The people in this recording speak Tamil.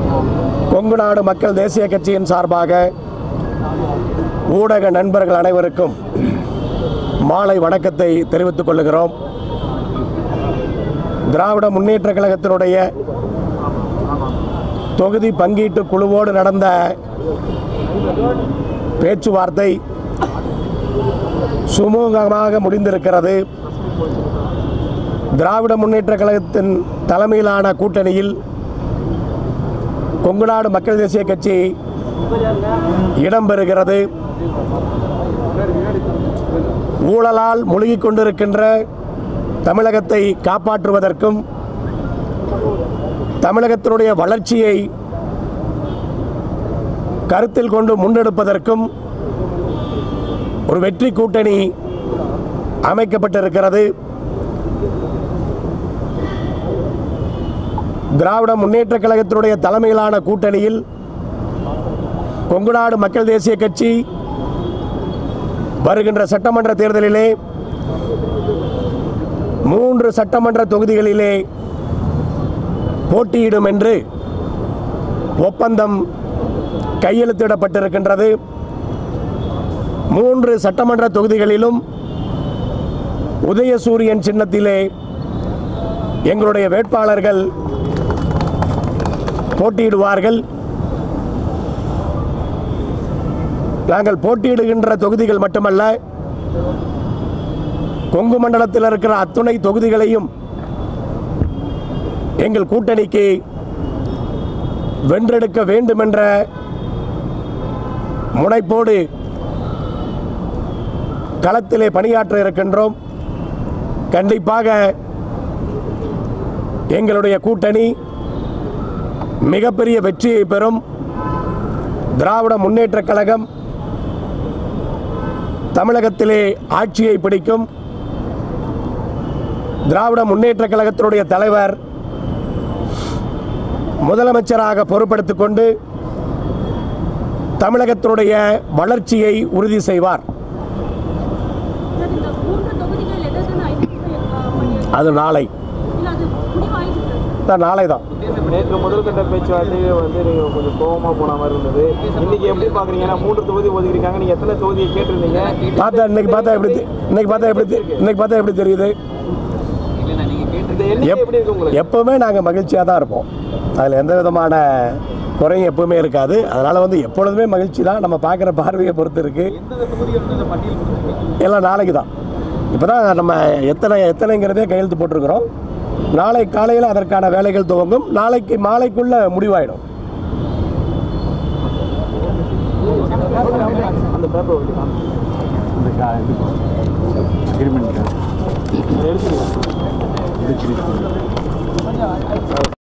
கொங்கு நாடு மக்கள் தேசிய கட்சியின் சார்பாக ஊடக நண்பர்கள் அனைவருக்கும் மாலை வணக்கத்தை தெரிவித்துக் கொள்கிறோம் திராவிட முன்னேற்ற கழகத்தினுடைய தொகுதி பங்கீட்டு குழுவோடு நடந்த பேச்சுவார்த்தை சுமூகமாக முடிந்திருக்கிறது திராவிட முன்னேற்ற கழகத்தின் தலைமையிலான கூட்டணியில் கொங்குநாடு மக்கள் தேசிய கட்சி இடம்பெறுகிறது ஊழலால் முழுகிக் கொண்டிருக்கின்ற தமிழகத்தை காப்பாற்றுவதற்கும் தமிழகத்தினுடைய வளர்ச்சியை கருத்தில் கொண்டு முன்னெடுப்பதற்கும் ஒரு வெற்றி கூட்டணி அமைக்கப்பட்டிருக்கிறது திராவிட முன்னேற்ற கழகத்தினுடைய தலைமையிலான கூட்டணியில் கொங்குநாடு மக்கள் தேசிய கட்சி வருகின்ற சட்டமன்ற தேர்தலிலே மூன்று சட்டமன்ற தொகுதிகளிலே போட்டியிடும் என்று ஒப்பந்தம் கையெழுத்திடப்பட்டிருக்கின்றது மூன்று சட்டமன்ற தொகுதிகளிலும் உதயசூரியன் சின்னத்திலே எங்களுடைய வேட்பாளர்கள் போட்டியிடுவார்கள் நாங்கள் போட்டியிடுகின்ற தொகுதிகள் மட்டுமல்ல கொங்கு மண்டலத்தில் இருக்கிற அத்துணை தொகுதிகளையும் எங்கள் கூட்டணிக்கு வென்றெடுக்க வேண்டும் என்ற முனைப்போடு களத்திலே பணியாற்ற இருக்கின்றோம் கண்டிப்பாக எங்களுடைய கூட்டணி மிகப்பெரிய வெற்றியை பெறும் திராவிட முன்னேற்றக் கழகம் தமிழகத்திலே ஆட்சியை பிடிக்கும் திராவிட முன்னேற்றக் கழகத்தினுடைய தலைவர் முதலமைச்சராக பொறுப்படுத்திக் கொண்டு தமிழகத்தினுடைய வளர்ச்சியை உறுதி செய்வார் சார், இந்த மூன்று தொகுதிகள் எதற்குன்னு identify, அஹ், பண்ணியிருக்கீங்க? அது நாளை இல்ல, அது முடிவாயிருக்கு. தான் நாளை தான் நேற்று முதல் கட்ட பேச்சுவார்த்தையில வந்து நீங்க கொஞ்சம் கோவமா போன மாதிரி இருந்தது இன்னைக்கு எப்படி பாக்குறீங்க ஏன்னா மூன்று தொகுதி ஒதுக்கிருக்காங்க நீங்க எத்தனை தொகுதியை கேட்டிருந்தீங்க பார்த்தா இன்னைக்கு பார்த்தா எப்படி தெ- இன்னைக்கு பார்த்தா எப்படி தெ- இன்னைக்கு பார்த்தா எப்படி தெரியுது இந்த எண்ணிக்கை எப்படி இருக்கு உங்களுக்கு எப்பவுமே நாங்கள் மகிழ்ச்சியாக தான் இருப்போம் அதில் எந்த விதமான குறையும் எப்பவுமே இருக்காது அதனால் வந்து எப்பொழுதுமே மகிழ்ச்சி தான் நம்ம பார்க்குற பார்வையை பொறுத்து இருக்கு எல்லாம் நாளைக்கு தான் இப்போ தான் நம்ம எத்தனை எத்தனைங்கிறதே கையெழுத்து போட்டிருக்கிறோம் நாளை காலையில் அதற்கான வேலைகள் துவங்கும் நாளைக்கு மாலைக்குள்ள முடிவாயிடும் அந்த பேப்பர் அக்ரிமெண்ட் எடுத்துருங்க